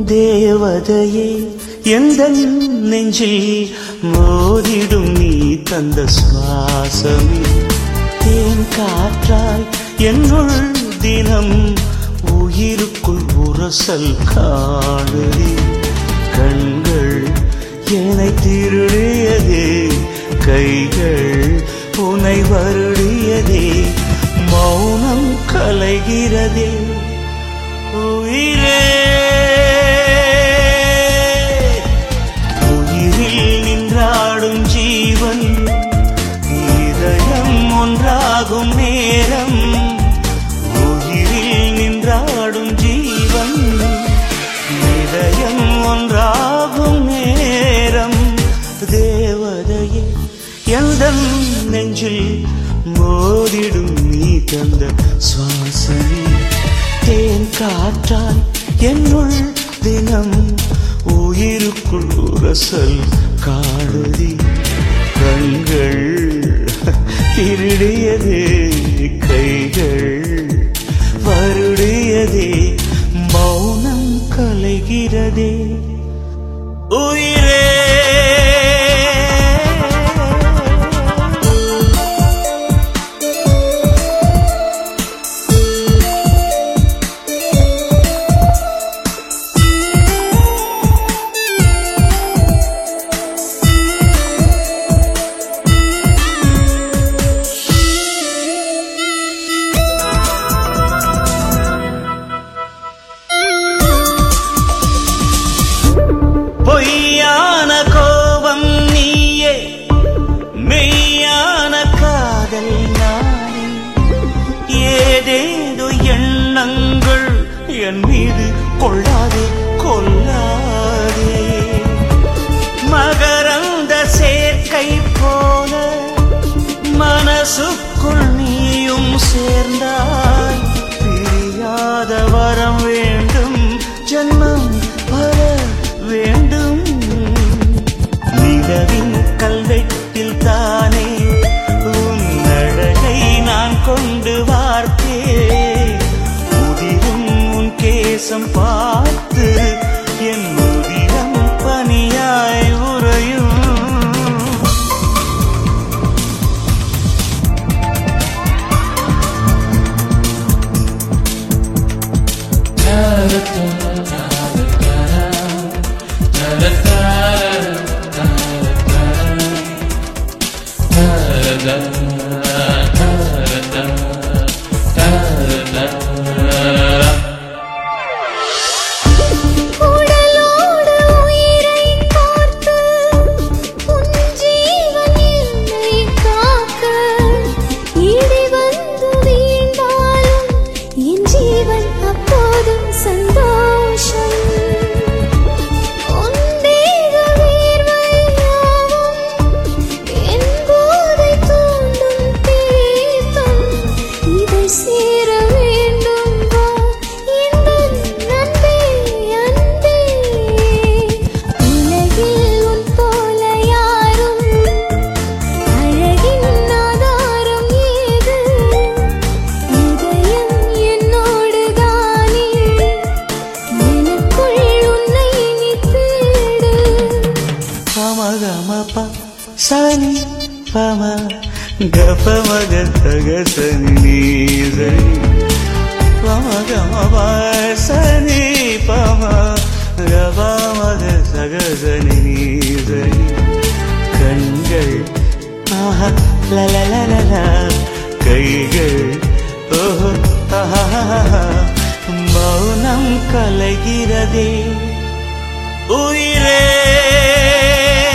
தேவதையே எந்த நெஞ்சில் மோதிடும் நீ தந்த சுவாசமே தேன் காற்றாய் என்னுள் தினம் உயிருக்குள் உரசல் காணுதே கண்கள் என்னை திருடியதே கைகள் உனை வருடியதே மௌனம் கலைகிறதே உயிரே உயிரில் நின்றாடும் ஜீவன் இதயம் ஒன்றாகும் நேரம் உயிரில் நின்றாடும் ஜீவன் இதயம் ஒன்றாகும் நேரம் தேவதையே எந்த நெஞ்சில் மோதிடும் நீ தந்த சுவாசமே தேன் காற்றாய் என்னுள் தினம் உயிருக்குள் உரசல் காடுதி கண்கள் திருடியதே கைகள் வருடியதே மௌனம் கலைகிறதே உயிரே பொய்யான கோபம் நீயே மெய்யான காதல் நானே ஏதேதோ எண்ணங்கள் என் மீது கொள்ளாதே கொல்லாதே மகரந்த சேர்க்கை போல மனசுக்குள் நீயும் சேர்ந்தாய் பிரியாத வரம் வேண்டும் ஜன்மம் வர வேண்டும் நிலவின் கல்வெட்டில் தானே உன் அழகை நான் கொண்டு வார்த்தேன் முதிரும் உன் கேசம் பார்த்து என் முதிரம் பனியாய் உறையும் உடலோடு உயிரை காத்து உன் ஜீவன் என்னை காக்க இடி வந்து வீழ்ந்தாலும் என் ஜீவன் அப்போதும் சந்தோஷம் உன் தேக வேர்வையாவும் என் போதை தூண்டும் தீர்த்தம் இதை சேர வேண்டும் வா என் அன்பே அன்பே உலகில் உன் போல யாரும் அழகின் ஆதாரம் ஏது இதயம் என்னோடு தானே எனக்குள் உன்னை நீ தேடு பமகமப சனி பம கபமக சக சனி நீசனி பமகமப சனி பம கபமக சக சனி நீசனி கண்கள் ஆஹா லலலலல கைகள் ஓஹோ ஆஹா மௌனம் கலைகிறதே உயிரே